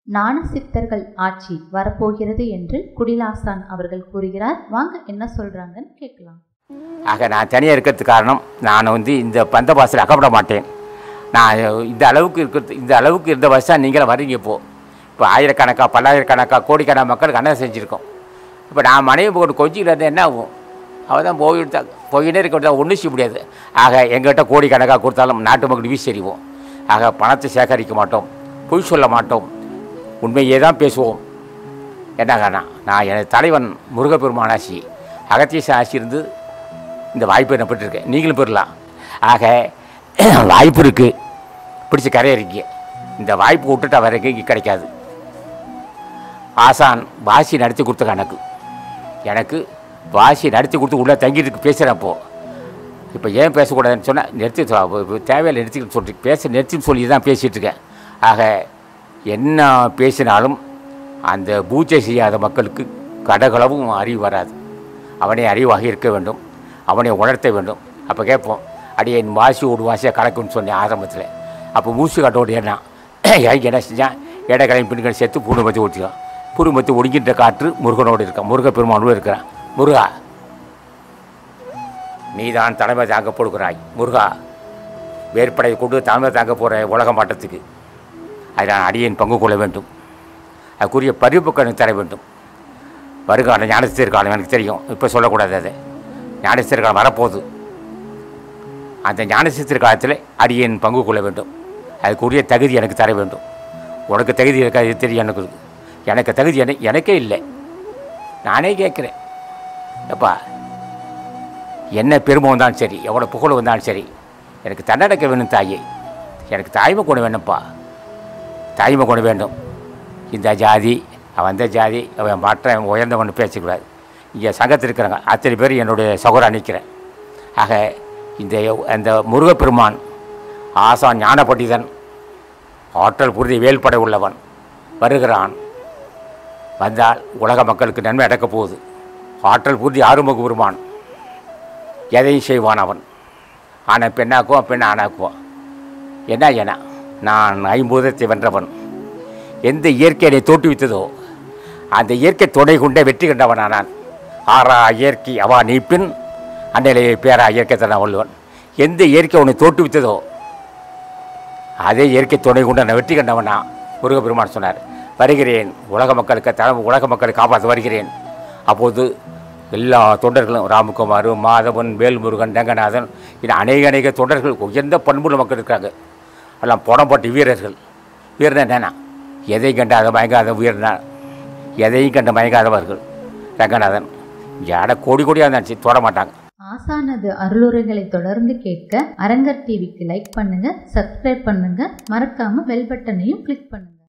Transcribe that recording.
ஞானசித்தர்கள் ஆட்சி வரப்போகிறது என்று குடிலாசான் அவர்கள் கூறுகிறார் வாங்க என்ன சொல்றாங்கன்னு கேட்கலாம் ஆக நான் தனியாக இருக்கிறதுக்கு காரணம் நான் வந்து இந்த பந்த பாசத்தில் அகப்பட மாட்டேன் நான் இந்த அளவுக்கு இருக்கிறது இந்த அளவுக்கு இருந்த வருஷம் நீங்களும் வரீங்க இப்போ இப்போ ஆயிரக்கணக்கா பல்லாயிரக்கணக்கா கோடிக்கணக்கான மக்களுக்கு அண்ணன் செஞ்சுருக்கோம் இப்போ நான் மனைவி போட்டு கொஞ்சிக்கிட்டு இருந்தால் என்ன ஆகும் அவள் தான் போயிட்டு போயிட்டே இருக்க வேண்டியது ஒன்றும் செய்ய முடியாது ஆக எங்கள்கிட்ட கோடிக்கணக்காக கொடுத்தாலும் நாட்டு மக்கள் வீசி எறிவோம் ஆக பணத்தை சேகரிக்க மாட்டோம் பொய் சொல்ல மாட்டோம் உண்மையே தான் பேசுவோம் என்ன காரணம் நான் எனது தலைவன் முருகப்பெருமான் ஆசி அகத்தீச ஆசி இருந்து இந்த வாய்ப்பை நான் பெற்றிருக்கேன் நீங்களும் பெறலாம் ஆக வாய்ப்பு இருக்குது பிடிச்ச கரையறிங்க இந்த வாய்ப்பு விட்டுட்டா வரைக்கும் இங்கே கிடைக்காது ஆசான் வாசி நடத்தி கொடுத்த கணக்கு எனக்கு வாசி நடத்தி கொடுத்து உள்ளே தங்கிட்டு பேசுகிறேன் அப்போது இப்போ ஏன் பேசக்கூடாதுன்னு சொன்னால் நிறுத்தி சொ- தேவையில்லை நிறுத்திக்கிட்டு சொல்லிட்டு பேச நிறுத்தின்னு சொல்லி தான் பேசிகிட்டு இருக்கேன் ஆக என்ன பேசினாலும் அந்த பூஜை செய்யாத மக்களுக்கு கடகளவும் அறிவு வராது அவனை அறிவாக இருக்க வேண்டும் அவனை உணர்த்த வேண்டும் அப்போ கேட்போம் அடியே என் வாசி ஒரு வாசியாக கலக்குன்னு சொன்னேன் ஆரம்பத்தில் அப்போ மூச்சு காட்டோடு என்ன எனக்கு என்ன செஞ்சான் இடக்கலையும் பின்கள் சேர்த்து பூண்டு மத்தி ஓட்டிக்கலாம் பூண்டு மத்தி ஒடுங்கின்ற காற்று முருகனோடு இருக்கான் முருகப்பெருமானோடு இருக்கிறான் முருகா நீதான் தலைமை தாங்க கொடுக்கிறாய் முருகா வேற்படை கொண்டு தலைமை தாங்க போகிற உலக மாட்டத்துக்கு அதை நான் அடியேன் பங்கு கொள்ள வேண்டும் அதுக்குரிய பரிபுக்கு எனக்கு தர வேண்டும் வருகாலம் ஞானஸ்தர் காலம் எனக்கு தெரியும் இப்போ சொல்லக்கூடாது அதை ஞானஸ்தர் காலம் வரப்போகுது அந்த ஞானசித்திர காலத்தில் அடியேன் பங்கு கொள்ள வேண்டும் அதுக்குரிய தகுதி எனக்கு தர வேண்டும் உனக்கு தகுதி இருக்காது இது தெரியும் எனக்கு இருக்கு. எனக்கு தகுதி என எனக்கே இல்லை நானே கேட்குறேன் எப்பா என்ன பெருமை வந்தாலும் சரி எவ்வளோ புகழ் வந்தாலும் சரி எனக்கு தன்னடக்க வேணும் தாயே எனக்கு தாய்மை குணம் வேணும்ப்பா தாய்மை குணம் வேண்டும் இந்த ஜாதி அவன் அந்த ஜாதி அவன் மற்ற உயர்ந்தவன் பேசக்கூடாது இங்கே சங்கத்தில் இருக்கிறாங்க அத்தனை பேர் என்னுடைய சகோதரன் நிற்கிறேன் ஆக இந்த அந்த முருகப்பெருமான் ஆசான் ஞான பண்டிதன் ஆற்றல் புரிதி வேல்படை உள்ளவன் வருகிறான் வந்தால் உலக மக்களுக்கு நன்மை அடக்கப் போகுது ஆற்றல் புரிதி ஆறுமுக பெருமான் எதையும் செய்வான் அவன் ஆனை பெண்ணாக்குவான் பெண் ஆணாக்குவான் என்ன என நான் ஐம்பூதத்தை வென்றவன் எந்த இயற்கை என்னை தோற்றுவித்ததோ அந்த இயற்கை துணை கொண்டே வெற்றி கண்டவனா நான் ஆறா இயற்கை அவா நீப்பின் அன்னையிலே பேரா இயற்கை தன வள்ளுவன் எந்த இயற்கை உன்னை தோற்றுவித்ததோ அதே இயற்கை துணை கொண்டு நான் வெற்றி கண்டவனா முருகப்பெருமான் சொன்னார் வருகிறேன் உலக மக்களுக்கு தலை உலக மக்களை காப்பாற்ற வருகிறேன் அப்போது எல்லா தொண்டர்களும் ராமகுமார் மாதவன் வேல்முருகன் ரங்கநாதன் இது அநேக அநேக தொண்டர்கள் உயர்ந்த பண்புள்ள மக்கள் இருக்காங்க எல்லாம் புடம்பட்டு வீரர்கள் வீரன் என்னன்னா எதை கண்டாத மயங்காத வீரனா எதையும் கண்டு மயங்காதவர்கள் ரங்கநாதன் ஜாட கோடி கோடியாக இருந்துச்சு தொட மாட்டாங்க ஆசானது அருளுரைகளை தொடர்ந்து கேட்க அரங்கர் டிவிக்கு லைக் பண்ணுங்க சப்ஸ்கிரைப் பண்ணுங்க மறக்காம பெல் பட்டனையும் கிளிக் பண்ணுங்க